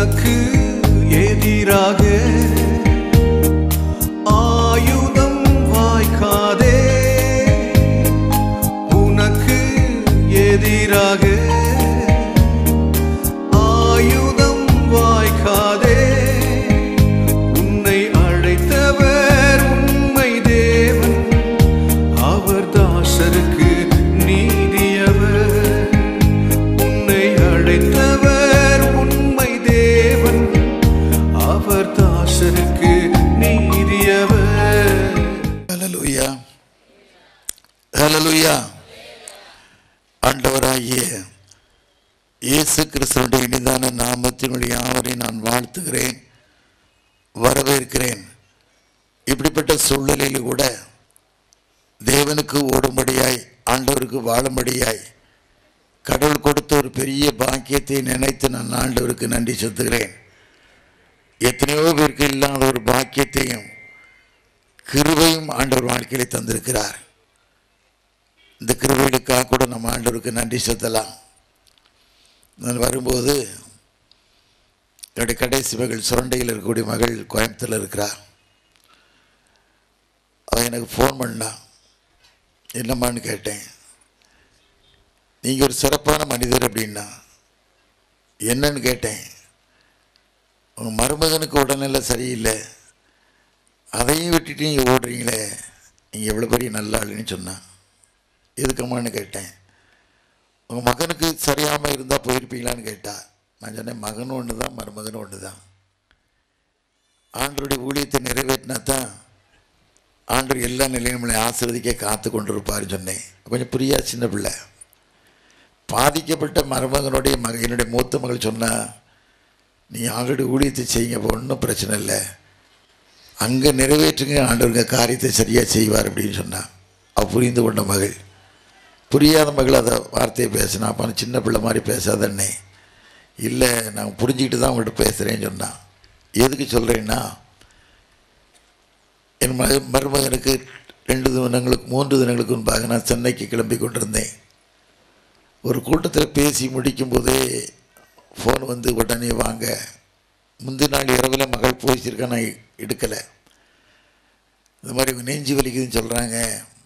உனக்கு எதிராக ஆயுதம் வாய்க்காதே உனக்கு எதிராக ஆயுதம் வாய்க்காதே உன்னை அழைத்தவர் உண்மை தேவன் அவர் தாசருக்கு நீதியவர் உன்னை அழைத்தவர் உண்மை தேவன் அவர் தாசருக்கு நீதியவர் ஹalleluya ஹalleluya ஆண்டவராகிய இயேசு கிறிஸ்துவுடைய இனிதான நாமத்தினுடைய யாவரை நான் வாழ்த்துகிறேன் வரவேற்கிறேன் இப்படிப்பட்ட சூழ்நிலையில் கூட தேவனுக்கு ஓடும்படியாய் ஆண்டவருக்கு வாழும்படியாய் கடவுள் கொடுத்த ஒரு பெரிய பாக்கியத்தை நினைத்து நான் ஆண்டவருக்கு நன்றி செலுத்துகிறேன் எத்தனையோ பேருக்கு இல்லாத ஒரு பாக்கியத்தையும் கிருபையும் ஆண்டவர் வாழ்க்கையில தந்திருக்கிறார் இந்த கிருபைகளுக்காக கூட நம்ம ஆண்டவருக்கு நன்றி செலுத்தலாம் நான் வரும்போது என்னுடைய கடைசி மகள் சுரண்டையில் இருக்கக்கூடிய மகள் கோயம்புத்தூரில் இருக்கிறா அவன் எனக்கு ஃபோன் பண்ணா என்னம்மான்னு கேட்டேன் நீங்கள் ஒரு சிறப்பான மனிதர் அப்படின்னா என்னன்னு கேட்டேன் உங்கள் மருமகனுக்கு உடல்நிலை சரியில்லை அதையும் விட்டுட்டு நீங்கள் ஓடுறீங்களே நீங்கள் எவ்வளோ பெரிய நல்ல ஆளுன்னு சொன்னான் எதுக்கம்மான்னு கேட்டேன் உங்கள் மகனுக்கு சரியாமல் இருந்தால் போயிருப்பீங்களான்னு கேட்டா நான் சொன்னேன் மகனும் ஒன்று தான் மருமகனும் ஒன்று தான் ஆண்டருடைய ஊழியத்தை நிறைவேற்றினா தான் ஆண்டவர் எல்லா நிலையும் நம்மளை ஆசிர்வதிக்க காத்து கொண்டிருப்பாருன்னு சொன்னேன் கொஞ்சம் புரியா சின்ன பிள்ளை பாதிக்கப்பட்ட மருமகனுடைய மக என்னுடைய மூத்த மகள் சொன்னா நீ ஆல்ரெடி ஊழியத்தை செய்யுங்க ஒன்றும் பிரச்சனை இல்லை அங்கே நிறைவேற்றுங்க ஆண்டவருங்க காரியத்தை சரியாக செய்வார் அப்படின்னு சொன்னான் அவள் புரிந்து கொண்ட மகள் புரியாத மகள் அதை வார்த்தையை பேசினா அப்போ சின்ன பிள்ளை மாதிரி பேசாதண்ணே இல்லை நான் புரிஞ்சுக்கிட்டு தான் உங்கள்கிட்ட பேசுகிறேன்னு சொன்னான் எதுக்கு சொல்கிறேன்னா என் மக மருமகனுக்கு ரெண்டு தினங்களுக்கு மூன்று தினங்களுக்கு முன்பாக நான் சென்னைக்கு கிளம்பி கொண்டிருந்தேன் ஒரு கூட்டத்தில் பேசி முடிக்கும்போதே ஃபோன் வந்து உடனே வாங்க முந்தின நாள் இரவில் மகள் போயிச்சிருக்கா நான் எடுக்கலை இந்த மாதிரி நெஞ்சு வலிக்குதுன்னு சொல்கிறாங்க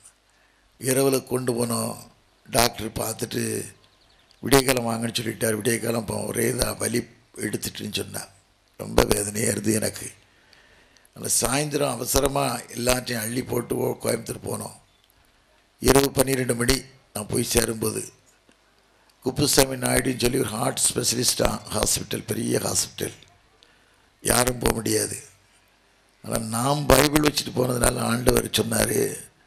இரவில் கொண்டு போனோம் டாக்டர் பார்த்துட்டு விடியக்காலம் வாங்கன்னு சொல்லிட்டார் விடியக்காலம் இப்போ ஒரே இதாக வலி எடுத்துட்டுன்னு சொன்னான் ரொம்ப வேதனையாக இருந்தது எனக்கு அந்த சாயந்தரம் அவசரமாக எல்லாத்தையும் அள்ளி போட்டு ஓ- கோயம்புத்தூர் போனோம் இரவு பன்னிரெண்டு மணி நான் போய் சேரும்போது குப்புசாமி நாயுடுன்னு சொல்லி ஒரு ஹார்ட் ஸ்பெஷலிஸ்டாக ஹாஸ்பிட்டல் பெரிய ஹாஸ்பிட்டல் யாரும் போக முடியாது ஆனால் நாம் பைபிள் வச்சுட்டு போனதுனால ஆண்டவர் சொன்னார்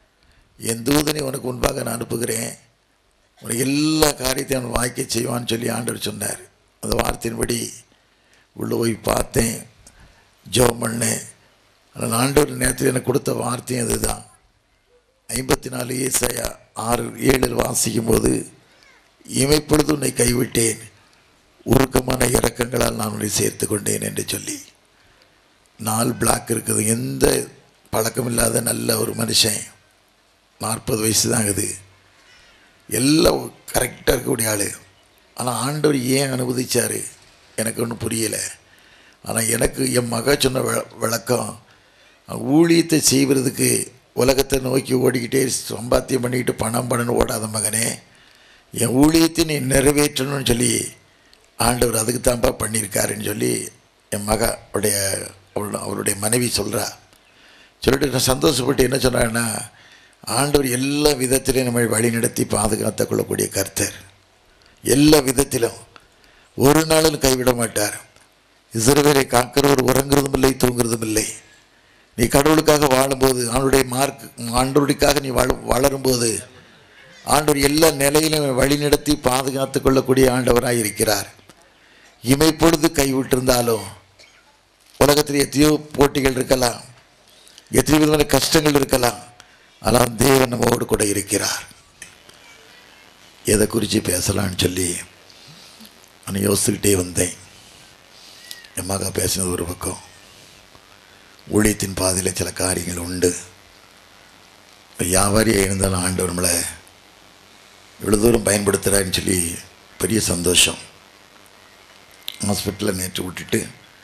என் தூதனை உனக்கு முன்பாக நான் அனுப்புகிறேன் உனக்கு எல்லா காரியத்தையும் அவன் வாய்க்க செய்வான்னு சொல்லி ஆண்டவர் சொன்னார் அந்த வார்த்தையின்படி உள்ளே போய் பார்த்தேன் ஜெபம் பண்ணேன் ஆனால் ஆண்டவர் நேரத்தில் எனக்கு கொடுத்த வார்த்தையும் அதுதான் ஐம்பத்தி நாலு ஏசாயா ஆறு ஏழில் வாசிக்கும் போது இமைப்பொழுது உன்னை கைவிட்டேன் உருக்கமான இறக்கங்களால் நான் உன்னை சேர்த்து கொண்டேன் என்று சொல்லி நாலு பிளாக் இருக்குது எந்த பழக்கம் இல்லாத நல்ல ஒரு மனுஷன் நாற்பது வயசு தான் இது எல்லாம் கரெக்டாக இருக்கக்கூடிய ஆள் ஆனால் ஆண்டவர் ஏன் அனுமதிச்சார் எனக்கு ஒன்றும் புரியலை ஆனால் எனக்கு என் மக சொன்ன விள- விளக்கம் ஊழியத்தை செய்வதற்கு உலகத்தை நோக்கி ஓடிக்கிட்டே சம்பாத்தியம் பண்ணிக்கிட்டு பணம் பண்ணணும் ஓடாத மகனே என் ஊழியத்தை நீ நிறைவேற்றணும்னு சொல்லி ஆண்டவர் அதுக்கு தான்ப்பா பண்ணியிருக்காருன்னு சொல்லி என் மக உடைய அவளோட அவருடைய மனைவி சொல்கிறா சொல்லிட்டு நான் சந்தோஷப்பட்டு என்ன சொன்னான்னா ஆண்டவர் எல்லா விதத்திலையும் நம்மை வழிநடத்தி பாதுகாத்துக் கொள்ளக்கூடிய கர்த்தர் எல்லா விதத்திலும் ஒரு நாளும் கைவிட மாட்டார் இஸ்ரவேலை காக்கிறவர் உறங்குறதும் இல்லை தூங்குறதும் இல்லை நீ கடவுளுக்காக வாழும்போது ஆண்டுடைய மார்க் ஆண்டவருக்காக நீ வாழ வளரும்போது ஆண்டவர் எல்லா நிலையிலும் வழிநடத்தி பாதுகாத்துக் கொள்ளக்கூடிய ஆண்டவராக இருக்கிறார் இமைப்பொழுது கைவிட்டிருந்தாலும் உலகத்தில் எத்தனையோ போட்டிகள் இருக்கலாம் எத்தனை விதமான கஷ்டங்கள் இருக்கலாம் ஆனால் தேவன் நம்மோடு கூட இருக்கிறார் எதை குறித்து பேசலாம்னு சொல்லி நான் யோசிச்சுக்கிட்டே வந்தேன் என் மகா பேசினது ஒரு பக்கம் ஊழியத்தின் பாதையில் சில காரியங்கள் உண்டு வியாபாரியாக இருந்தாலும் ஆண்டவர் நம்மளை இவ்வளோ தூரம் பயன்படுத்துகிறாருன்னு சொல்லி பெரிய சந்தோஷம் ஹாஸ்பிட்டலில் நேற்று விட்டுட்டு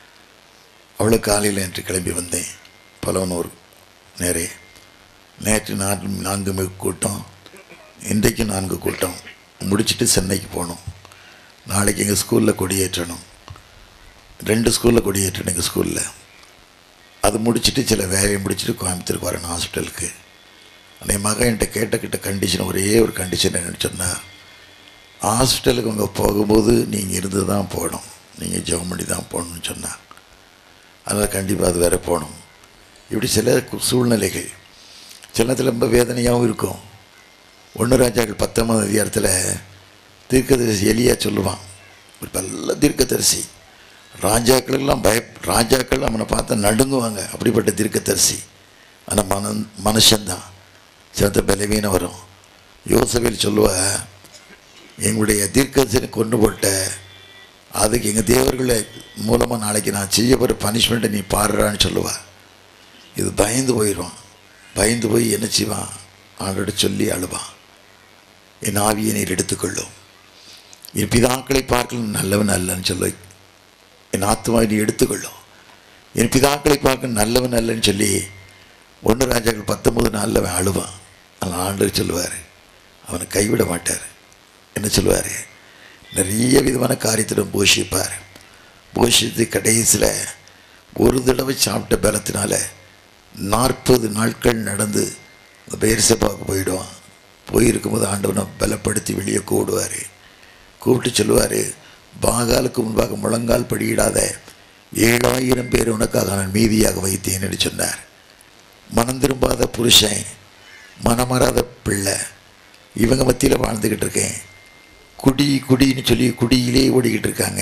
அவ்வளோ காலையில் நேற்று கிளம்பி வந்தேன் பலவனூர் நேரே நேற்று நான்கு நான்கு மணி கூட்டம் இன்றைக்கு நான்கு கூட்டம் முடிச்சுட்டு சென்னைக்கு போகணும் நாளைக்கு எங்கள் ஸ்கூலில் கொடியேற்றணும் ரெண்டு ஸ்கூலில் கொடியேற்றணும் எங்கள் ஸ்கூலில் அது முடிச்சுட்டு சில வேலையை முடிச்சுட்டு கோயம்புத்தூருக்கு வரணும் ஹாஸ்பிட்டலுக்கு அந்த என் மகன் என்கிட்ட கேட்ட கிட்ட கண்டிஷன் ஒரே ஒரு கண்டிஷன் என்னன்னு சொன்னால் ஹாஸ்பிட்டலுக்கு அங்கே போகும்போது நீங்கள் இருந்து தான் போகணும் நீங்கள் ஜெபம் பண்ணி தான் போகணும்னு சொன்னான் அதனால் கண்டிப்பாக அது வேறு போகணும் இப்படி சில கு- சூழ்நிலைகள் சில நேரத்தில் ரொம்ப வேதனையாகவும் இருக்கும் ஒன்று ராஜாக்கள் பத்தொன்பது அதிகாரத்தில் தீர்க்கதரிசி எலியா சொல்லுவான் ஒரு நல்ல தீர்க்கதரிசி ராஜாக்களெல்லாம் பய ராஜாக்கள் அவனை பார்த்தா நடுங்குவாங்க அப்படிப்பட்ட தீர்க்கதரிசி ஆனால் மன மனுஷன்தான் சிறந்த பலவீனம் வரும் யோசவேல் சொல்லுவா எங்களுடைய தீர்க்கதரிசனை கொண்டு போட்ட அதுக்கு எங்கள் தேவர்களை மூலமாக நாளைக்கு நான் செய்ய போகிற பனிஷ்மெண்ட்டை நீ பாடுறான்னு சொல்லுவா இது பயந்து போயிடுவான் பயந்து போய் என்ன செய்வான் அவனோட சொல்லி அழுவான் என் ஆவியை நீர் எடுத்துக்கொள்ளும் என் பிதாக்களை பார்க்கணும் நல்லவன் அல்லன்னு சொல்லி என் ஆத்மாவை நீ எடுத்துக்கொள்ளும் என் பிதாக்களை பார்க்க நல்லவன் அல்லன்னு சொல்லி ஒன்று ராஜாக்கள் பத்தொன்பது நாளில் அவன் அழுவான் ஆனால் ஆண்டவர் சொல்லுவார் அவனை கைவிட மாட்டார் என்ன சொல்லுவார் நிறைய விதமான காரியத்திடம் போஷிப்பார் போஷித்து கடைசியில் ஒரு தடவை சாப்பிட்ட பலத்தினால நாற்பது நாட்கள் நடந்து அந்த பேர்சப்பாவுக்கு போயிடுவான் போயிருக்கும்போது ஆண்டவனை பலப்படுத்தி வெளியே கூடுவார் கூப்பிட்டு சொல்லுவார் பாகாலுக்கு முன்பாக முழங்கால் படியிடாத ஏழாயிரம் பேர் உனக்காக நான் மீதியாக வைத்தேன் என்று சொன்னார் மனம் திரும்பாத புருஷன் மனமறாத பிள்ளை இவங்க மத்தியில் வாழ்ந்துக்கிட்டு இருக்கேன் குடி குடின்னு சொல்லி குடியிலே ஓடிக்கிட்டு இருக்காங்க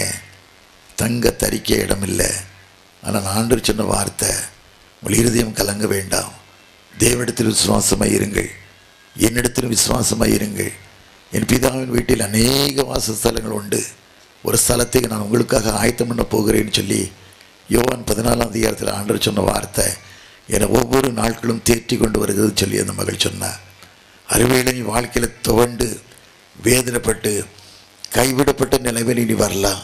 தங்க தரிக்க இடம் இல்லை ஆனால் ஆண்டவர் சொன்ன வார்த்தை உங்கள் இருதயம் கலங்க வேண்டாம் தேவனிடத்தில் விசுவாசமாக இருங்கள் என்னிடத்திலும் விசுவாசமாக இருங்கள் என் பிதாவின் வீட்டில் அநேக வாசஸ்தலங்கள் உண்டு ஒரு ஸ்தலத்துக்கு நான் உங்களுக்காக ஆயத்தம் பண்ண போகிறேன்னு சொல்லி யோவான் பதினாலாம் அதிகாரத்தில் ஆண்டவர் சொன்ன வார்த்தை என்னை ஒவ்வொரு நாட்களும் தேற்றி கொண்டு வருகிறது சொல்லி அந்த மகள் சொன்னார் அறிவியலை வாழ்க்கையில் துவண்டு வேதனைப்பட்டு கைவிடப்பட்ட நிலைமையில் நீ வரலாம்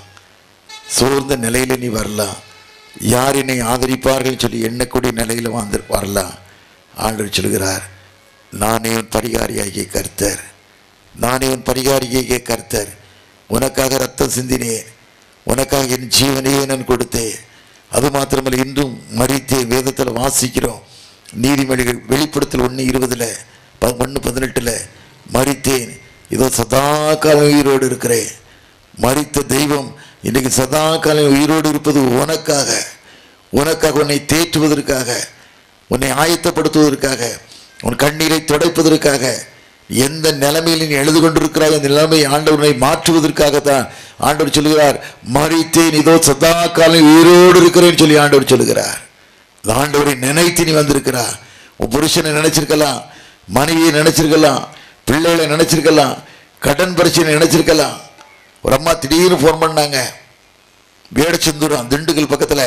சோர்ந்த நிலையில் நீ வரலாம் யார் என்னை ஆதரிப்பார்கள் சொல்லி எண்ணக்கூடிய நிலையில் வந்து வரலாம் ஆண்டவர் சொல்கிறார் நானே உன் பரிகாரியாகிய கர்த்தர் நானே உன் பரிகாரியாகிய கர்த்தர் உனக்காக ரத்தம் சிந்தினேன் உனக்காக என் ஜீவனையே நான் கொடுத்தேன் அது மாத்திரமல்ல இன்றும் மறித்தேன் வேதத்தில் வாசிக்கிறோம் நீதிமொழிகள் வெளிப்படுத்தல் ஒன்று இருபதில் ஒன்று பதினெட்டில் மறித்தேன் இதோ சதா காலம் உயிரோடு இருக்கிறேன் மறித்த தெய்வம் இன்னைக்கு சதா காலம் உயிரோடு இருப்பது உனக்காக உனக்காக உன்னை தேற்றுவதற்காக உன்னை ஆயத்தப்படுத்துவதற்காக உன் கண்ணீரை துடைப்பதற்காக எந்த நிலைமையில் நீ எழுது கொண்டிருக்கிறாய் அந்த நிலைமையை ஆண்டவனை மாற்றுவதற்காகத்தான் ஆண்டவர் சொல்கிறார் மறித்தேன் இதோ சதா காலம் உயிரோடு இருக்கிறேன்னு சொல்லி ஆண்டவர் சொல்லுகிறார் இந்த ஆண்டவரை நினைத்து நீ வந்திருக்கிறா உன் புருஷனை நினைச்சிருக்கலாம் மனைவியை நினைச்சிருக்கலாம் பிள்ளைகளை நினைச்சிருக்கலாம் கடன் பிரச்சனை நினைச்சிருக்கலாம் ஒரு அம்மா திடீர்னு ஃபோன் பண்ணாங்க வேடச்சந்தூரம் திண்டுக்கல் பக்கத்தில்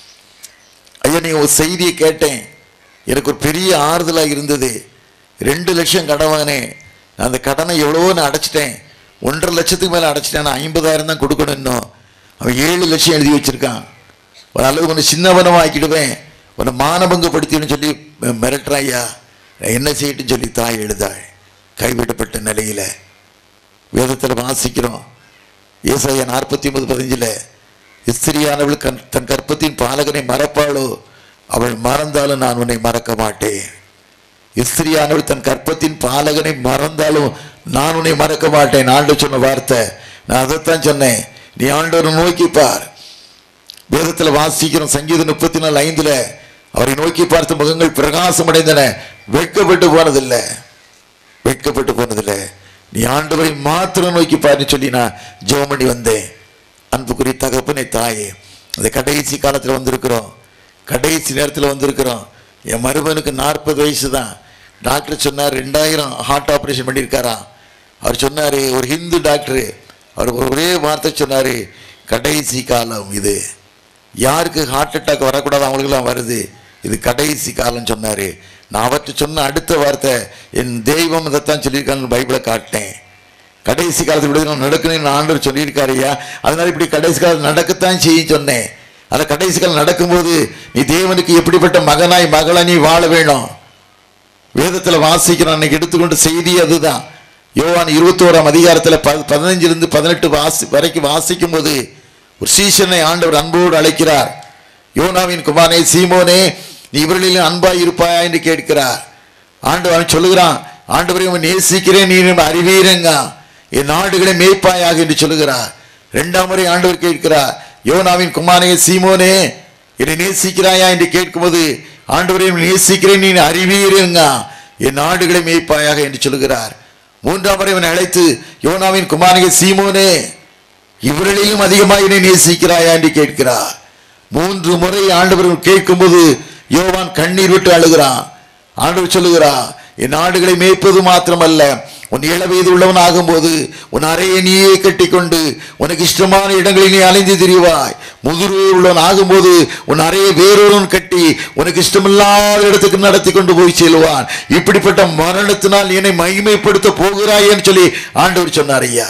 ஐயா நீ ஒரு செய்தியை கேட்டேன் எனக்கு ஒரு பெரிய ஆறுதலாக இருந்தது ரெண்டு லட்சம் கடன் வாங்கினேன் நான் அந்த கடனை எவ்வளவோ நான் அடைச்சிட்டேன் ஒன்றரை லட்சத்துக்கு மேலே அடைச்சிட்டேன் நான் ஐம்பதாயிரம் தான் கொடுக்கணும் இன்னும் அவன் ஏழு லட்சம் எழுதி வச்சிருக்கான் ஒரு அளவு கொஞ்சம் சின்னவனமாக ஆக்கிடுவேன் உன்னை மானபங்கப்படுத்தின்னு சொல்லி மி- மிரட்டுறான் ஐயா நான் என்ன செய்யட்டுன்னு சொல்லி தாய் எழுதாள் கைவிடப்பட்ட நிலையில் வேதத்தில் வாசிக்கிறோம் ஏசாயா நாற்பத்தி ஒன்பது பதினஞ்சில் இஸ்திரியானவள் கண் தன் கற்பத்தின் பாலகனை மறப்பாளோ அவள் மறந்தாலும் நான் உன்னை மறக்க மாட்டேன் இஸ்திரியானவள் தன் கற்பத்தின் பாலகனை மறந்தாலும் நான் உன்னை மறக்க மாட்டேன் ஆண்டு சொன்ன வார்த்தை நான் அதைத்தான் சொன்னேன் நீ ஆண்டவரை நோக்கி பார் வேதத்தில் வாசிக்கிறோம் சங்கீதம் முப்பத்தி நாலு ஐந்துல அவரை நோக்கி பார்த்த முகங்கள் பிரகாசம் அடைந்தன வெட்கப்பட்டு போனதில்லை வெட்கப்பட்டு போனதில்லை நீ ஆண்டவரை மாத்திரம் நோக்கி பாருன்னு சொல்லி நான் ஜெபம் பண்ணி வந்தேன் அன்புக்குரிய தகப்பனை தாயே அந்த கடைசி காலத்தில் வந்திருக்கிறோம் கடைசி நேரத்தில் வந்திருக்கிறோம் என் மருமனுக்கு நாற்பது வயசு தான் டாக்டர் சொன்னார் ரெண்டாயிரம் ஹார்ட் ஆப்ரேஷன் பண்ணியிருக்காராம் அவர் சொன்னார் ஒரு ஹிந்து டாக்டரு அவர் ஒரே வார்த்தை சொன்னார் கடைசி காலம் இது யாருக்கு ஹார்ட் அட்டாக் வரக்கூடாது அவங்களுக்கெல்லாம் வருது இது கடைசி காலம் சொன்னார் நான் அவர்கிட்ட சொன்ன அடுத்த வார்த்தை என் தெய்வம் இதைத்தான் சொல்லியிருக்கான்னு பைபிளை காட்டினேன் கடைசி காலத்தில் இப்படி நடக்கணும்னு ஆண்டவர் சொல்லியிருக்காருயா அதனால இப்படி கடைசி காலம் நடக்கத்தான் செய்ய சொன்னேன் அந்த கடைசி காலம் நடக்கும்போது நீ தேவனுக்கு எப்படிப்பட்ட மகனாய் மகளா நீ வாழ வேணும் வேதத்துல வாசிக்கிறோம் அன்னைக்கு எடுத்துக்கொண்ட செய்தி அதுதான் யோவான் இருபத்தோராம் அதிகாரத்துல ப பதினஞ்சிலிருந்து பதினெட்டு வாசி வரைக்கும் வாசிக்கும் போது ஒரு சீசனை ஆண்டவர் அன்போடு அழைக்கிறார் யோனாவின் குமாரே சீமோனே நீ இவர்களிலும் அன்பாய் இருப்பாயா என்று கேட்கிறார் ஆண்டவர் அவன் சொல்லுகிறான் ஆண்டவரை உன் நேசிக்கிறேன் நீ என்னை அறிவீரங்க என் நாடுகளை மேய்ப்பாயாக என்று சொல்லுகிறார் இரண்டாம் முறை ஆண்டவர் கேட்கிறார் யோனாவின் குமாரே சீமோனே என்னை நேசிக்கிறாயா என்று கேட்கும்போது ஆண்டவரை உன்னை நேசிக்கிறேன் நீ அறிவீருங்க என் நாடுகளை மேய்ப்பாயாக என்று சொல்லுகிறார் மூன்றாம் முறை அவனை அழைத்து யோனாவின் குமாரே சீமோனே இவர்களிலும் அதிகமாக என்னை நேசிக்கிறாயா என்று கேட்கிறார் மூன்று முறை ஆண்டவர் கேட்கும்போது யோவான் கண்ணீர் விட்டு அழுகிறான் ஆண்டவர் சொல்லுகிறார் என் நாடுகளை மேய்ப்பது மாத்திரமல்ல உன் இளவயது உள்ளவன் ஆகும்போது உன் அறையை நீயே கட்டிக்கொண்டு உனக்கு இஷ்டமான இடங்களில் நீ அலைந்து திரிவாய் முதிர்வே உள்ளவன் ஆகும்போது உன் அறையை வேறொருவன் கட்டி உனக்கு இஷ்டமில்லாத இடத்துக்கு நடத்தி கொண்டு போய் செல்வான் இப்படிப்பட்ட மரணத்தினால் நீ என்னை மகிமைப்படுத்த போகிறாய் என்று சொல்லி ஆண்டவர் சொன்னார் ஐயா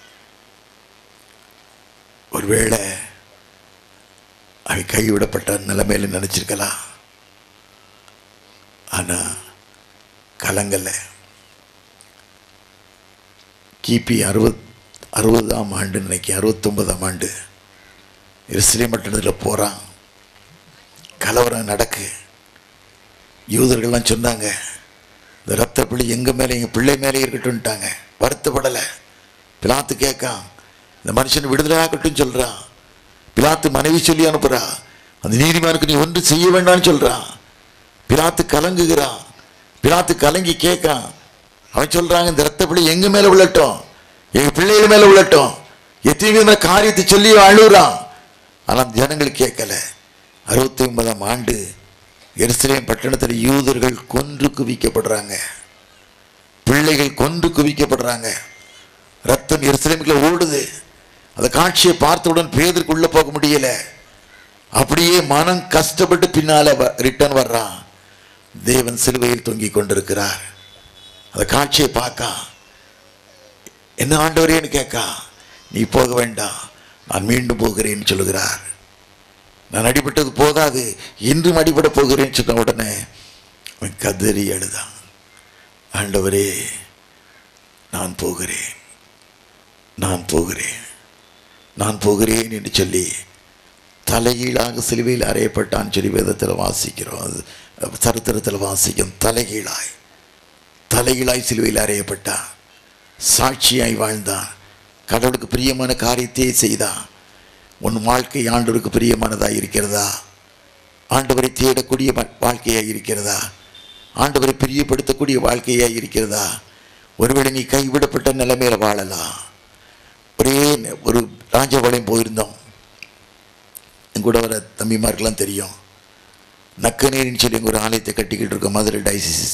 ஒருவேளை அவன் கைவிடப்பட்ட நிலைமையில நினைச்சிருக்கலாம் ஆனா கலங்கல கிபி அறுபத் அறுபதாம் ஆண்டு நினைக்க அறுபத்தொன்பதாம் ஆண்டு எருசலேம் பட்டணத்தில் போகிறான் கலவரம் நடக்கு யூதர்கள்லாம் சொன்னாங்க இந்த ரத்த பிள்ளை எங்கள் மேலே எங்கள் பிள்ளை மேலே இருக்கட்டும்ட்டாங்க வருத்தப்படலை பிலாத்து கேட்கான் இந்த மனுஷன் விடுதலையாகட்டும் சொல்கிறான் பிலாத்து மனைவி சொல்லி அனுப்புறா அந்த நீதிமானுக்கு நீ ஒன்று செய்ய வேண்டாம்னு சொல்றான் பிலாத்து கலங்குகிறான் பிலாத்து கலங்கி கேட்கான் அவன் சொல்றாங்க இந்த ரத்த பிள்ளை எங்க மேல விழட்டும் எங்க பிள்ளைகள் மேல விழட்டும் எத்தனை விதமான காரியத்தை சொல்லி அழுகுறான் ஆனா அந்த ஜனங்கள் கேட்கல அறுபத்தி ஒன்பதாம் ஆண்டு எருசலேம் பட்டணத்தில் யூதர்கள் கொன்று குவிக்கப்படுறாங்க பிள்ளைகள் கொன்று குவிக்கப்படுறாங்க ரத்தம் எருசலேமுக்குள்ள ஓடுது அந்த காட்சியை பார்த்தவுடன் பேதருக்கு உள்ள போக முடியல அப்படியே மனம் கஷ்டப்பட்டு பின்னால ரிட்டர்ன் வர்றான் தேவன் சிலுவையில் தொங்கிக் கொண்டிருக்கிறார் அந்த காட்சியை பார்க்கா என்ன ஆண்டவரேன்னு கேட்கா நீ போக வேண்டாம் நான் மீண்டும் போகிறேன்னு சொல்லுகிறார் நான் அடிபட்டது போதாது இன்றும் அடிபட போகிறேன்னு சொன்ன உடனே அவன் கதறி அழுதான் ஆண்டவரே நான் போகிறேன் நான் போகிறேன் நான் போகிறேன் என்று சொல்லி தலைகீழாக சிலுவையில் அறையப்பட்டான் சொல்லி வேதத்தில் வாசிக்கிறோம் அது சரித்திரத்தில் வாசிக்கும் தலைகீழாய் தலைகீழாய் சிலுவையில் அறையப்பட்டான் சாட்சியாய் வாழ்ந்தான் கடவுளுக்கு பிரியமான காரியத்தையே செய்தான் உன் வாழ்க்கை ஆண்டவருக்கு பிரியமானதாக இருக்கிறதா ஆண்டவரை தேடக்கூடிய வா- வாழ்க்கையாக இருக்கிறதா ஆண்டவரை பிரியப்படுத்தக்கூடிய வாழ்க்கையாக இருக்கிறதா ஒருவேளை நீ கைவிடப்பட்ட நிலைமையில வாழலாம் ஒரே ந- ஒரு ராஜபாளையம் போயிருந்தோம் என் கூட வர தம்பிமாருக்கெல்லாம் தெரியும் நக்கநீரின்னு சொல்லி எங்க ஒரு ஆலயத்தை கட்டிக்கிட்டு இருக்கோம் மதுரை டைசிஸ்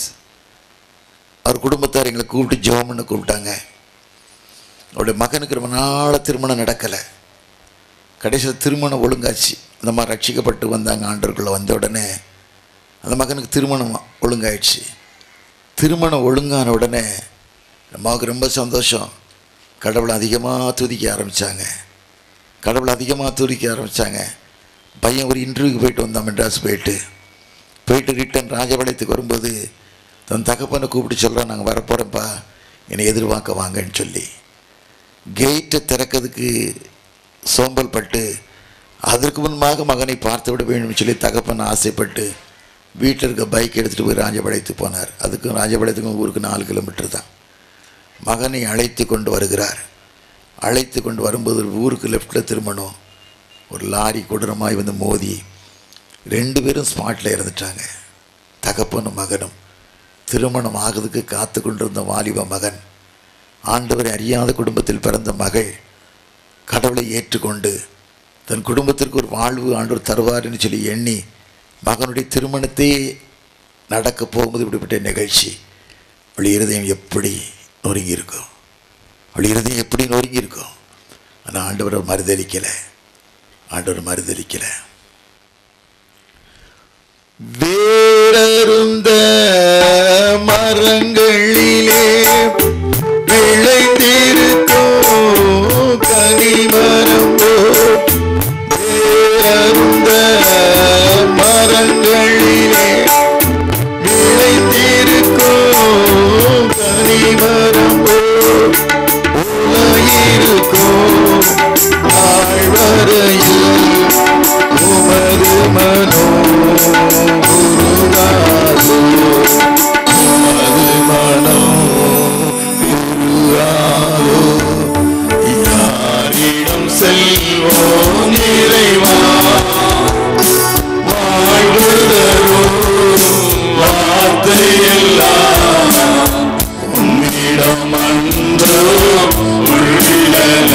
அவர் குடும்பத்தார் எங்களை கூப்பிட்டு ஜெபம்னு கூப்பிட்டாங்க அவருடைய மகனுக்கு ரொம்ப நாளாக திருமணம் நடக்கலை கடைசியில் திருமணம் ஒழுங்காச்சு அந்த மாதிரி ரட்சிக்கப்பட்டு வந்தாங்க ஆண்டவருக்குள்ளே வந்த உடனே அந்த மகனுக்கு திருமணம் ஒழுங்காயிடுச்சு திருமணம் ஒழுங்கான உடனே அம்மாவுக்கு ரொம்ப சந்தோஷம் கடவுளை அதிகமாக துதிக்க ஆரம்பித்தாங்க கடவுளை அதிகமாக துதிக்க ஆரம்பித்தாங்க பையன் ஒரு இன்டர்வியூக்கு போயிட்டு வந்தான் மெட்ராஸ் போயிட்டு போயிட்டு ரிட்டன் ராஜபாளையத்துக்கு வரும்போது தன் தகப்பனை கூப்பிட்டு சொல்கிறான் நாங்கள் வரப்போகிறோம்ப்பா என்னை எதிர்பார்க்க வாங்கன்னு சொல்லி கேட்டை திறக்கிறதுக்கு சோம்பல் பட்டு அதற்கு முன்பாக மகனை பார்த்து விட வேண்டும் சொல்லி தகப்பன் ஆசைப்பட்டு வீட்டில் இருக்க பைக் எடுத்துகிட்டு போய் ராஜபாளையத்துக்கு போனார் அதுக்கும் ராஜபாளையத்துக்கும் ஊருக்கு நாலு கிலோமீட்டர் தான் மகனை அழைத்து கொண்டு வருகிறார் அழைத்து கொண்டு வரும்போது ஒரு ஊருக்கு லெஃப்டில் திரும்பணும் ஒரு லாரி கொடூரமாய் வந்து மோதி ரெண்டு பேரும் ஸ்பாட்டில் இறந்துட்டாங்க தகப்பனும் மகனும் திருமணம் ஆகிறதுக்கு காத்து கொண்டிருந்த வாலிப மகன் ஆண்டவரை அறியாத குடும்பத்தில் பிறந்த மகள் கடவுளை ஏற்றுக்கொண்டு தன் குடும்பத்திற்கு ஒரு வாழ்வு ஆண்டவர் தருவார்னு சொல்லி எண்ணி மகனுடைய திருமணத்தை நடக்க போகும்போது இப்படிப்பட்ட நிகழ்ச்சி அவள் இருதயம் எப்படி நொறுங்கி இருக்கும் அவள் இருதயம் எப்படி நொறுங்கி இருக்கும் ஆனால் ஆண்டவர் மறுதளிக்கலை ஆண்டவர் மறுதளிக்கலை வேறருந்த மரங்களிலே விளைந்திரு செல்வோம் நிறைவா வாழ்வுதரும் வார்த்தையெல்லாம் உன்னிடம் அன்றோ உள்ளன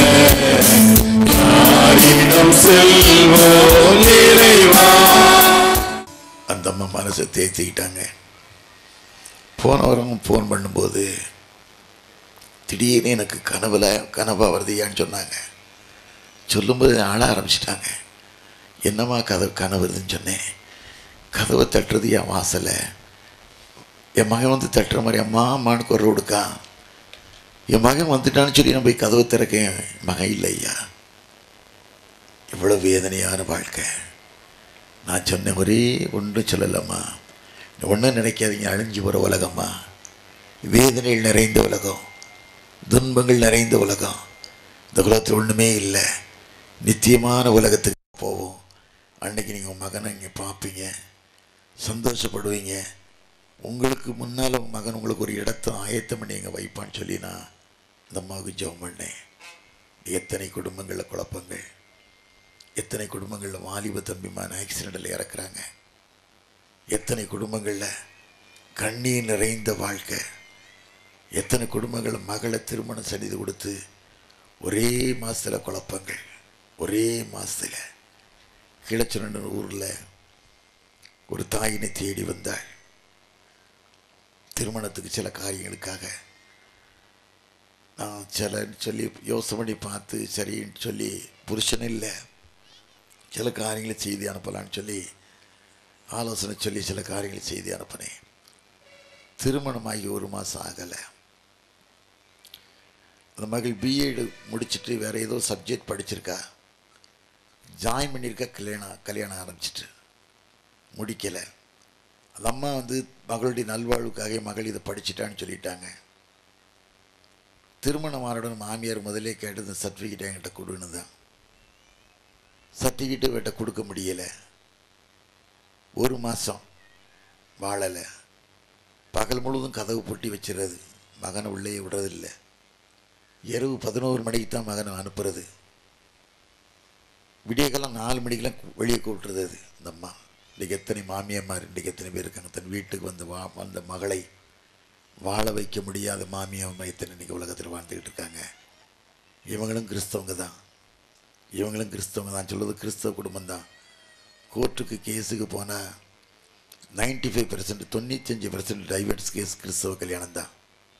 யாரிடம் செல்வோம் நிறைவா அந்த அம்மா மனசை தேய்ச்சிக்கிட்டாங்க போன வாரம் ஃபோன் பண்ணும்போது திடீர்னு எனக்கு கனவுல கனவா வருதியான்னு சொன்னாங்க சொல்லும்போது ஆள ஆரம்பிச்சிட்டாங்க என்னம்மா கதவு கனவு வருதுன்னு சொன்னேன் கதவை தட்டுறது என் வாசலை என் மகன் வந்து தட்டுற மாதிரி அம்மா அம்மான்னு குரல் கொடுக்கான் என் மகன் வந்துட்டான்னு சொல்லி நான் போய் கதவை திறக்க என் மகன் இல்லை ஐயா இவ்வளோ வேதனையான வாழ்க்கை நான் சொன்ன ஒரே ஒன்றும் சொல்லலம்மா ஒன்றும் நினைக்காதீங்க அழிஞ்சு போகிற உலகம்மா வேதனைகள் நிறைந்த உலகம் துன்பங்கள் நிறைந்த உலகம் இந்த உலகத்தில் ஒன்றுமே இல்லை நித்தியமான உலகத்துக்கு போவோம் அன்னைக்கு நீங்கள் உங்கள் மகனை இங்கே பார்ப்பீங்க சந்தோஷப்படுவீங்க உங்களுக்கு முன்னால் உங்கள் மகன் உங்களுக்கு ஒரு இடத்த ஆயத்தம் பண்ணி எங்கள் வைப்பான்னு சொல்லி நான் இந்த அம்மாவுக்கு ஜெபம் பண்ணேன் எத்தனை குடும்பங்களில் குழப்பங்கள் எத்தனை குடும்பங்களில் வாலிப தம்பிமான ஆக்சிடெண்ட்டில் இறக்குறாங்க எத்தனை குடும்பங்களில் கண்ணீர் நிறைந்த வாழ்க்கை எத்தனை குடும்பங்கள் மகளை திருமணம் செய்து கொடுத்து ஒரே மாதத்தில் குழப்பங்கள் ஒரே மாதத்தில் கிளச்சுரண்டன் ஊரில் ஒரு தாயினை தேடி வந்தாள் திருமணத்துக்கு சில காரியங்களுக்காக நான் சில சொல்லி யோசனை பண்ணி பார்த்து சரின்னு சொல்லி புருஷன் இல்லை சில காரியங்களை செய்தி அனுப்பலான்னு சொல்லி ஆலோசனை சொல்லி சில காரியங்களை செய்தி அனுப்பினேன் திருமணமாகி ஒரு மாதம் ஆகலை அந்த மகள் பிஎட் முடிச்சுட்டு வேறு ஏதோ சப்ஜெக்ட் படிச்சிருக்கா ஜாயின் பண்ணியிருக்கா கல்யாணம் கல்யாணம் ஆரம்பிச்சிட்டு முடிக்கலை அந்த அம்மா வந்து மகளுடைய நல்வாழ்வுக்காக மகள் இதை படிச்சிட்டான்னு சொல்லிட்டாங்க திருமணம் ஆனவுடன் மாமியார் முதலே கேட்டு இந்த சர்டிஃபிகேட் என்கிட்ட கொடுன்னு தான் சர்டிஃபிகேட்டு இவட்ட கொடுக்க முடியலை ஒரு மாதம் வாழலை பகல் முழுவதும் கதவு பூட்டி வச்சிடுறது மகனை உள்ளே விடுறதில்லை இரவு பதினோரு மணிக்கு தான் மகனை அனுப்புறது விடியகாலம் நாலு மணிக்கெல்லாம் வெளியே கூப்பிட்டுறது அது இந்த அம்மா இன்றைக்கி எத்தனை மாமியம்மார் இன்றைக்கி எத்தனை பேர் இருக்காங்க தன் வீட்டுக்கு வந்து வா வந்த மகளை வாழ வைக்க முடியாத மாமியம்மா எத்தனை இன்றைக்கி உலகத்தில் வாழ்ந்துக்கிட்டு இருக்காங்க இவங்களும் கிறிஸ்தவங்க தான் இவங்களும் கிறிஸ்தவங்க தான் சொல்கிறது கிறிஸ்தவ குடும்பம் தான் கோர்ட்டுக்கு கேஸுக்கு போனால் நைன்டி ஃபைவ் பர்சன்ட் தொண்ணூத்தஞ்சு பர்சன்ட் டைவர்ஸ் கேஸ் கிறிஸ்தவ கல்யாணம் தான்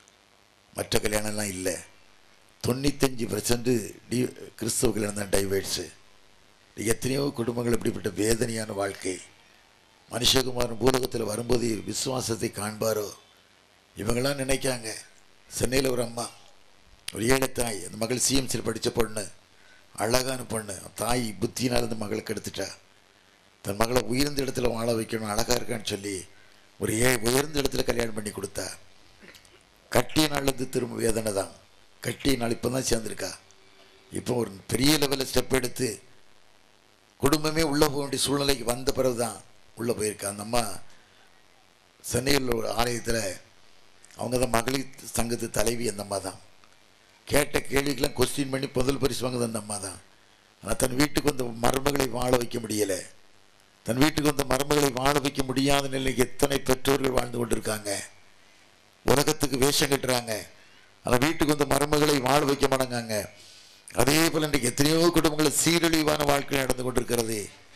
மற்ற கல்யாணம்லாம் இல்லை தொண்ணூத்தஞ்சு பர்சன்ட் டி கிறிஸ்தவ கல்யாணம் தான் டைவர்ஸு எத்தனையோ குடும்பங்கள் இப்படிப்பட்ட வேதனையான வாழ்க்கை மனுஷகுமாரன் பூலகத்தில் வரும்போது விசுவாசத்தை காண்பாரோ இவங்களாம் நினைக்காங்க சென்னையில் ஒரு அம்மா ஒரு ஏழை தாய் அந்த மகள் சிஎம்சியில் படித்த பொண்ணு அழகான பொண்ணு தாய் புத்தியினால் அந்த மகளை கெடுத்துட்டா தன் மகளை உயர்ந்த இடத்துல வாழ வைக்கணும் அழகாக இருக்கான்னு சொல்லி ஒரு ஏ உயர்ந்த இடத்துல கல்யாணம் பண்ணி கொடுத்தா கட்டிய நாள்லேருந்து திரும்ப வேதனை தான் கட்டிய நாள் இப்போ தான் சேர்ந்துருக்கா இப்போ ஒரு பெரிய லெவலில் ஸ்டெப் எடுத்து குடும்பமே உள்ளே போக வேண்டிய சூழ்நிலைக்கு வந்த பிறகு தான் உள்ளே போயிருக்கா அந்த அம்மா சென்னையில் ஒரு ஆலயத்தில் அவங்க தான் மகளிர் சங்கத்து தலைவி அந்த அம்மா தான் கேட்ட கேள்விக்கெல்லாம் கொஸ்டின் பண்ணி முதல் பரிசு வாங்குது அந்த அம்மா தான் ஆனால் தன் வீட்டுக்கு வந்த மருமகளை வாழ வைக்க முடியலை தன் வீட்டுக்கு வந்த மருமகளை வாழ வைக்க முடியாத நிலைக்கு எத்தனை பெற்றோர்கள் வாழ்ந்து கொண்டிருக்காங்க உலகத்துக்கு வேஷம் கட்டுறாங்க ஆனால் வீட்டுக்கு வந்த மருமகளை வாழ வைக்க மாட்டாங்க அதே போல் இன்றைக்கு எத்தனையோ குடும்பங்கள் சீரழிவான வாழ்க்கை நடந்து கொண்டிருக்கிறது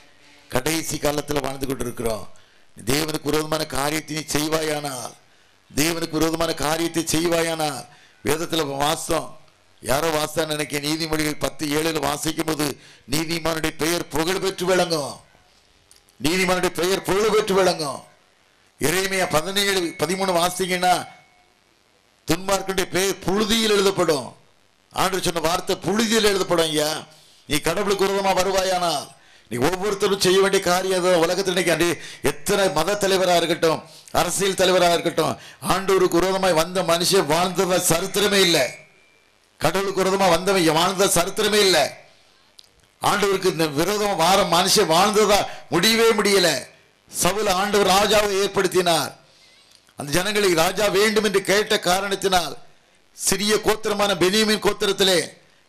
கடைசி காலத்தில் வாழ்ந்து கொண்டிருக்கிறோம் தேவனுக்கு விரோதமான காரியத்தை நீ செய்வாயானால் தேவனுக்கு விரோதமான காரியத்தை செய்வாயானால் வேதத்தில் வாசம் யாரோ வாசம் நினைக்க நீதிமொழிகள் பத்து ஏழில் வாசிக்கும் போது நீதிமானுடைய பெயர் புகழ் பெற்று விளங்கும் நீதிமானுடைய பெயர் புகழ் பெற்று விளங்கும் இறைமையா பதினேழு பதிமூணு வாசிங்கன்னா துன்மார்க்கனுடைய பெயர் புழுதியில் எழுதப்படும் ஆண்டு சொன்ன வார்த்தை புழுதியில் எழுதப்படும் ஐயா நீ கடவுளுக்கு விரோதமா வருவாயானால் நீ ஒவ்வொருத்தரும் செய்ய வேண்டிய காரியம் அது உலகத்தில் இன்னைக்கு அன்றி எத்தனை மத தலைவராக இருக்கட்டும் அரசியல் தலைவராக இருக்கட்டும் ஆண்டவருக்கு விரோதமாய் வந்த மனுஷன் வாழ்ந்தத சரித்திரமே இல்லை கடவுளுக்கு விரோதமா வந்தவன் வாழ்ந்த சரித்திரமே இல்லை ஆண்டவருக்கு இந்த விரோதமா வார மனுஷன் வாழ்ந்ததா முடியவே முடியல சவுல ஆண்டவர் ராஜாவை ஏற்படுத்தினார் அந்த ஜனங்களுக்கு ராஜா வேண்டும் என்று கேட்ட காரணத்தினால் சிறிய கோத்திரமான பெனியமின் கோத்திரத்திலே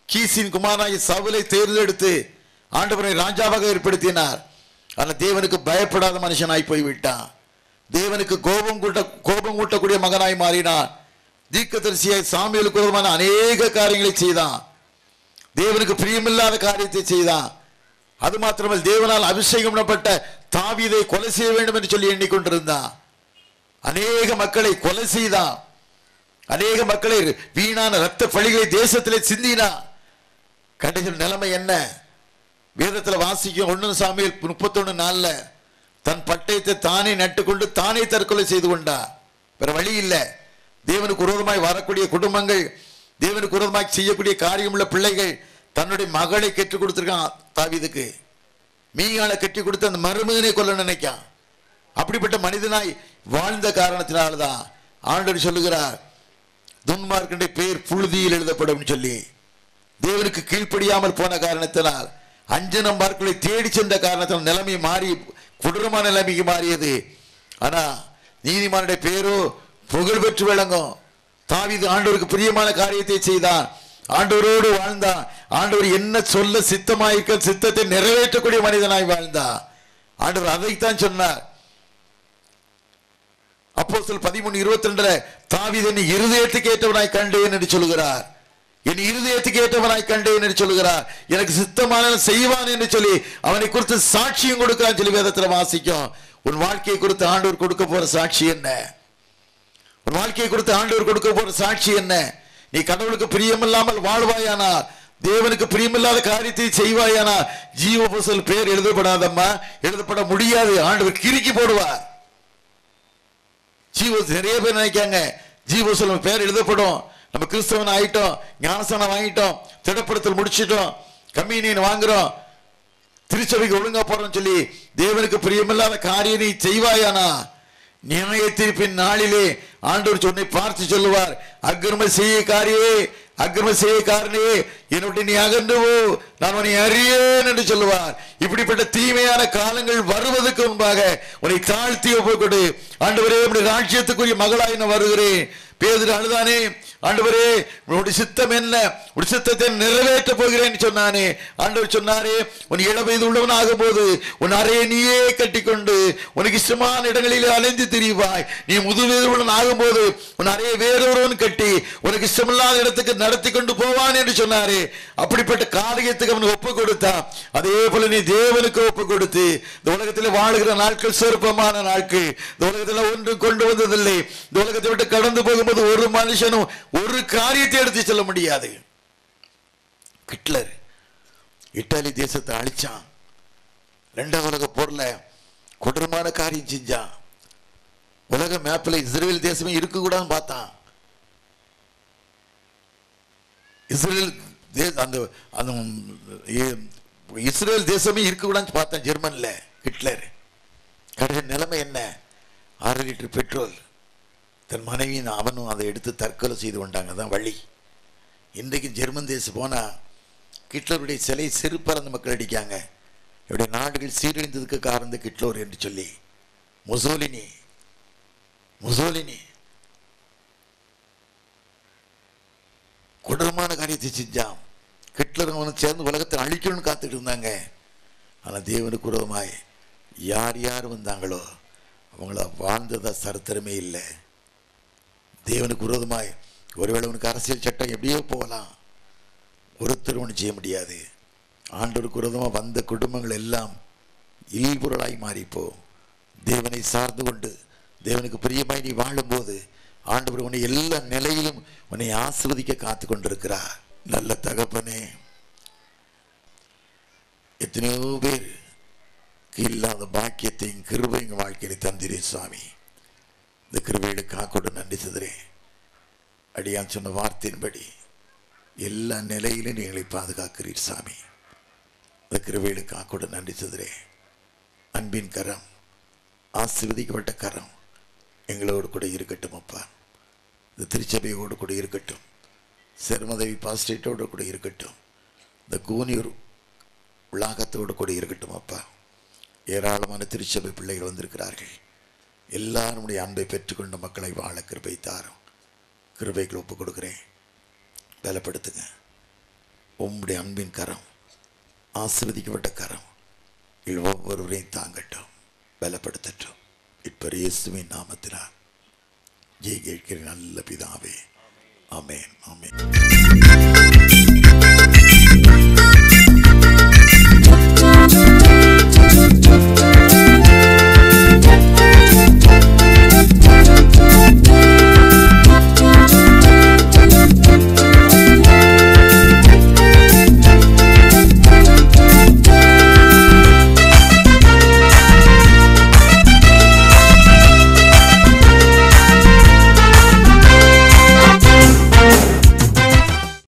கீசின் குமாராய் சவுலை தேர்ந்தெடுத்து ஆண்டவரை ராஜாவாக ஏற்படுத்தினார் ஆனால் தேவனுக்கு பயப்படாத மனுஷனாய் போய்விட்டான் தேவனுக்கு கோபம் கூட்ட கோபம் கூட்டக்கூடிய மகனாய் மாறினான் தீர்க்கதரிசியாய் சாமியலுக்கு விரோதமான அநேக காரியங்களை செய்தான் தேவனுக்கு பிரியமில்லாத காரியத்தை செய்தான் அது மாத்திரமல்ல தேவனால் அபிஷேகம் பண்ணப்பட்ட தாவீதை கொலை செய்ய வேண்டும் என்று சொல்லி எண்ணிக்கொண்டிருந்தான் அநேக மக்களை கொலை செய்தான் அநேக மக்களை வீணான ரத்த பழிகளை தேசத்திலே சிந்தினான் கடைசியில் நிலைமை என்ன வேதத்தில் வாசிக்கும் ஒன்று சாமியில் முப்பத்தொன்று நாள்ல தன் பட்டயத்தை தானே நட்டுக்கொண்டு தானே தற்கொலை செய்து கொண்டா வேற வழி இல்லை தேவனுக்கு விரோதமாய் வரக்கூடிய குடும்பங்கள் தேவனுக்கு விரோதமாய் செய்யக்கூடிய காரியமுள்ள பிள்ளைகள் தன்னுடைய மகளை கெட்டுக் கொடுத்துருக்கான் தாவீதுக்கு மீகாலை கட்டி கொடுத்து அந்த மருமகனை கொல்ல நினைக்கான் அப்படிப்பட்ட மனிதனாய் வாழ்ந்த காரணத்தினால்தான் ஆண்டவர் சொல்லுகிறார் துன்மார்க்கனுடைய பெயர் புழுதியில் எழுதப்படும் சொல்லி தேவனுக்கு கீழ்ப்படியாமல் போன காரணத்தினால் அஞ்சனம் பார்க்கலை தேடி சென்ற காரணத்தினால் நிலைமை மாறி கொடூரமான நிலைமைக்கு மாறியது ஆனா நீதிமானுடைய பேரோ புகழ் பெற்று விளங்கும் தாவீது ஆண்டவருக்கு பிரியமான காரியத்தை செய்தான் ஆண்டவரோடு வாழ்ந்தான் ஆண்டவர் என்ன சொல்ல சித்தமாயிருக்க சித்தத்தை நிறைவேற்றக்கூடிய மனிதனாய் வாழ்ந்தான் ஆண்டவர் அதைத்தான் சொன்னார் அப்போ சொல் பதிமூணு இருபத்தி ரெண்டுல தாவீது என்னை இருதயத்துக்கு ஏற்றவனாய் கண்டேன் என்று சொல்லுகிறார் என் இருதயத்துக்கு ஏற்றவனாய் கண்டேன் என்று சொல்லுகிறார் எனக்கு சித்தமான செய்வான் என்று சொல்லி அவனை குறித்து சாட்சியம் கொடுக்கிறான் சொல்லி வேதத்துல வாசிக்கும் உன் வாழ்க்கையை குறித்து ஆண்டவர் கொடுக்க போற சாட்சி என்ன உன் வாழ்க்கையை குறித்து ஆண்டவர் கொடுக்க போற சாட்சி என்ன நீ கடவுளுக்கு பிரியமில்லாமல் வாழ்வாயானா தேவனுக்கு பிரியமில்லாத காரியத்தை செய்வாயானா ஜீவ புசல் பேர் எழுதப்படாதம்மா எழுதப்பட முடியாது ஆண்டவர் கிறுக்கி போடுவார் ஜீவ நிறைய பேர் நினைக்காங்க ஜீவசலம் பேர் எழுதப்படும் நம்ம கிறிஸ்தவன் ஆயிட்டோம் ஞானஸ்தானம் வாங்கிட்டோம் திடப்படுத்தல் முடிச்சிட்டோம் கம்யூனியன் வாங்குறோம் திருச்சபைக்கு ஒழுங்கா போறோம் சொல்லி தேவனுக்கு பிரியமில்லாத காரியம் நீ செய்வாயானா நியாய தீர்ப்பின் நாளிலே ஆண்டவர் சொன்னை பார்த்து சொல்லுவார் அக்கிரம செய்ய காரியே அக்கிரம செய்ய காரணியே என்னுடைய நீ அகன்று போ நான் உன்னை அறியேன் என்று சொல்லுவார் இப்படிப்பட்ட தீமையான காலங்கள் வருவதற்கு முன்பாக உன்னை தாழ்த்தி ஒப்புக்கொடு ஆண்டவரே உடைய ராஜ்யத்துக்குரிய மகளாய் நான் வருகிறேன் பேதுரு அழுதானே ஆண்டவரே உன்னுடைய சித்தம் என்ன உடைய சித்தத்தை நிறைவேற்ற போகிறேன் சொன்னானே ஆண்டவர் சொன்னாரே உன் இளவயது உள்ளவன் ஆகும் போது உன் அறையை நீயே கட்டிக்கொண்டு உனக்கு இஷ்டமான இடங்களிலே அலைந்து திரிவாய் நீ முதுவயது உள்ளவன் ஆகும்போது உன் அறையை வேறொருவன் கட்டி உனக்கு இஷ்டமில்லாத இடத்துக்கு நடத்தி கொண்டு போவான் என்று சொன்னாரே அப்படிப்பட்ட காரியத்துக்கு அவன் ஒப்பு கொடுத்தான் அதே போல நீ தேவனுக்கு ஒப்பு கொடுத்து இந்த உலகத்தில் வாழுகிற நாட்கள் சொற்பமான நாட்கள் இந்த உலகத்தில் ஒன்றும் கொண்டு வந்ததில்லை இந்த உலகத்தை விட்டு கடந்து போகும்போது ஒரு மனுஷனும் ஒரு காரியத்தை எடுத்து செல்ல முடியாது ஹிட்லர் இத்தாலி தேசத்தை அழிச்சான் ரெண்டாம் உலக போர்ல கொடூரமான காரியம் செஞ்சான் உலக மேப்பில் இஸ்ரேல் தேசமே இருக்கக்கூடாதுன்னு பார்த்தான் இஸ்ரேல் தே- அந்த அந்த இ- இஸ்ரேல் தேசமே இருக்கக்கூடாதுன்னு பார்த்தேன் ஜெர்மன்ல ஹிட்லர் கடைசி நிலைமை என்ன ஆறு லிட்டர் பெட்ரோல் தன் மனைவியின் அவனும் அதை எடுத்து தற்கொலை செய்து கொண்டாங்க தான் வழி இன்றைக்கு ஜெர்மன் தேசம் போனால் ஹிட்லருடைய சிலை செருப்பறந்த மக்கள் அடிக்காங்க இவருடைய நாடுகள் சீரழிந்ததுக்கு காரணம் கிட்லோர் என்று சொல்லி முசோலினி முசோலினி கொடூரமான காரியத்தை செஞ்சான் ஹிட்லர் அவனை சேர்ந்து உலகத்தை அழிக்கணும்னு காத்துட்டு இருந்தாங்க ஆனால் தேவனுக்கு விரோதமாய் யார் யார் வந்தாங்களோ அவங்கள வாழ்ந்ததா சரித்திரமே இல்லை தேவனுக்கு விரோதமாய் ஒருவேளை உனக்கு அரசியல் சட்டம் எப்படியோ போகலாம் ஒருத்தர் ஒன்றும் செய்ய முடியாது ஆண்டவருக்கு விரோதமாக வந்த குடும்பங்கள் எல்லாம் இல்பொருளாய் மாறிப்போ தேவனை சார்ந்து கொண்டு தேவனுக்கு பிரியமாய் நீ வாழும்போது ஆண்டவர் உன்னை எல்லா நிலையிலும் உன்னை ஆசிர்வதிக்க காத்து கொண்டிருக்கிறார் நல்ல தகப்பனே எத்தனையோ பேர் இல்லாத பாக்கியத்தையும் கிருபையும் வாழ்க்கையில் தந்திரே சுவாமி இந்த கிருபையில காக்கோடு நன்றி சதுரேன் அடியான் சொன்ன வார்த்தையின்படி எல்லா நிலையிலும் நீங்களை பாதுகாக்கிறீர் சாமி இந்த கிருபையில காக்கோடு நன்றி சதுரே அன்பின் கரம் ஆசீர்வதிக்கப்பட்ட கரம் எங்களோடு கூட இருக்கட்டும் அப்பா இந்த திருச்சபையோடு கூட இருக்கட்டும் செருமதவி பாஸ்டேட்டோடு கூட இருக்கட்டும் இந்த கூனியூர் உலாகத்தோடு கூட இருக்கட்டும் அப்பா ஏராளமான திருச்சபை பிள்ளைகள் வந்திருக்கிறார்கள் எல்லாருடைய அன்பை பெற்றுக்கொண்ட மக்களை வாழ கிருபை தாரும் கிருபைக்கு ஒப்பு கொடுக்குறேன் பலப்படுத்துங்க உம்முடைய அன்பின் கரம் ஆசீர்வதிக்கப்பட்ட கரம் இல் ஒவ்வொருவரையும் தாங்கட்டும் பலப்படுத்தட்டும் இப்ப இயேசுவின் நாமத்தினால் ஜெய் கேட்கிற நல்ல பிதாவே ஆமென் ஆமென்